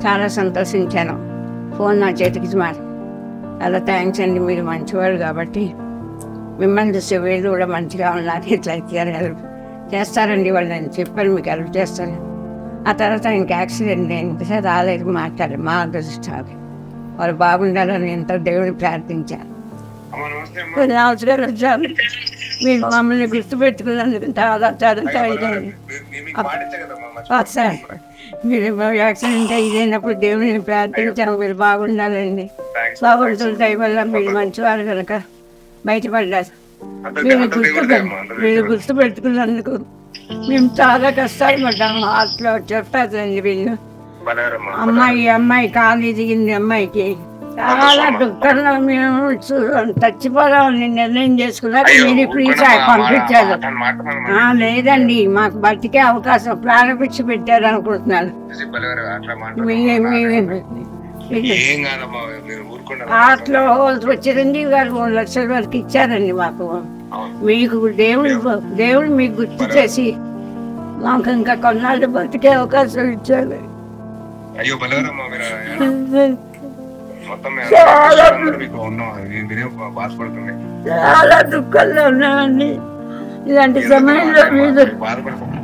చాలా సంతోషించాను ఫోన్ నా చేతికి మారి చాలా థ్యాంక్స్ అండి మీరు మంచివాడు కాబట్టి మిమ్మల్ని చూస్తే వీళ్ళు కూడా మంచిగా ఉన్నారు ఇట్లా ఇచ్చారు హెల్ప్ చేస్తారండి వాళ్ళు నేను చెప్పాను మీకు హెల్ప్ చేస్తాను ఆ తర్వాత ఇంక యాక్సిడెంట్ అయింది రాలేదు మాట్లాడారు మా అదృష్టాలు వాళ్ళు బాగుండాలని ఎంతో దేవుడిని ప్రార్థించాను అమ్మ నమస్తే అమ్మ కొన్ని అవసరాలు వచ్చారు మీరు మమ్మల్ని గుర్తుపెట్టుకున్నందుకు చాలా చాలా థ్యాంక్స్ అండి మీ- మీ- మీకు మాట ఇచ్చా కదమ్మా మర్చిపోయాను. సార్ మీరు యాక్సిడెంట్ ఇదైనప్పుడు దేవుడిని ప్రార్థించాము మీరు బాగుండాలండి Thanks. బాగుంటుంది దయ వల్ల మీరు మంచివారు కనుక బయటపడ్డారు అంత మీరు అంత దేవుడిదే గుర్తు అమ్మ, అంత మీరు దేవుడిదే. గుర్తు పెట్టుకున్నందుకు మేము చాలా కష్టాలు పడ్డాము హార్ట్లో చెప్పారండి వీళ్ళు బలవరమ్మ. అమ్మాయి అమ్మాయి కాలు దిగింది అమ్మాయికి చాలా దుఃఖంలో మేము చూ- చచ్చిపోదామని నిర్ణయం చేసుకున్నారు అయ్యో, మీరు ఇప్పుడు ఊరుకోండి ఈసారి అమ్మా, పంపించారు మాట- మాట- మాట- మాట- ఆ, లేదండి మాకు బతికే అవకాశం ప్రారంభించి పెట్టారు అనుకుంటున్నాను చేసి బలవరం అట్లా మాట- మీ- మీ- మీ- ఏం కాదమ్మా మీరు ఊరుకోండి హార్ట్లో హోల్స్ చిరంజీవి గారు మూడు లక్షల వరకు ఇచ్చారండి మాకు మీకు దేవుడు దేవుడు మీకు గుర్తు చేసి మాకు ఇంకా కొన్నాళ్ళు బతికే అవకాశం ఇచ్చారు అయ్యో బలవరమ్మ మీరు మొత్తం మేము చాలా అందరూ మీకు ఉన్నాం మీ- మీరేం బా- బాధపడుతుంది చాలా దుఃఖంలో ఉన్నామండి ఇలాంటి సమయంలో మీరు బాధపడుతుంది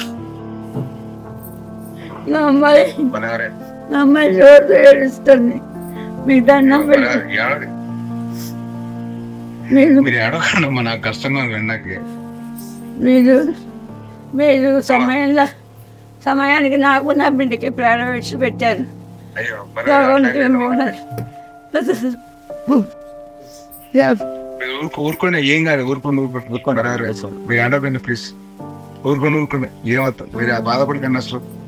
నా అమ్మాయి బలవరే నా అమ్మాయి రోజు ఏడుస్తుంది మీ దండం పెట్టి బలవరే, ఏడవది. మీరు మీరు ఏడవకండమ్మా నాకు కష్టంగా ఉంది విన్నాకి మీరు మీరు సమయంలో సమయానికి నాకు నా బిడ్డకి ప్రాణం విడిచి పెట్టారు అయ్యో భగవంతుడి బలవరే, మూల. మీరు ఊరుకో ఊరుకోండి ఏం కాదు ఊరుకోండి ఊరుకోండి ఊరుకోండి బలవరే. మీరు ఏడవకండి ప్లీజ్ ఊరుకోండి ఊరుకోండి ఏమవుతుంది మీరు బాధపడకండి అసలు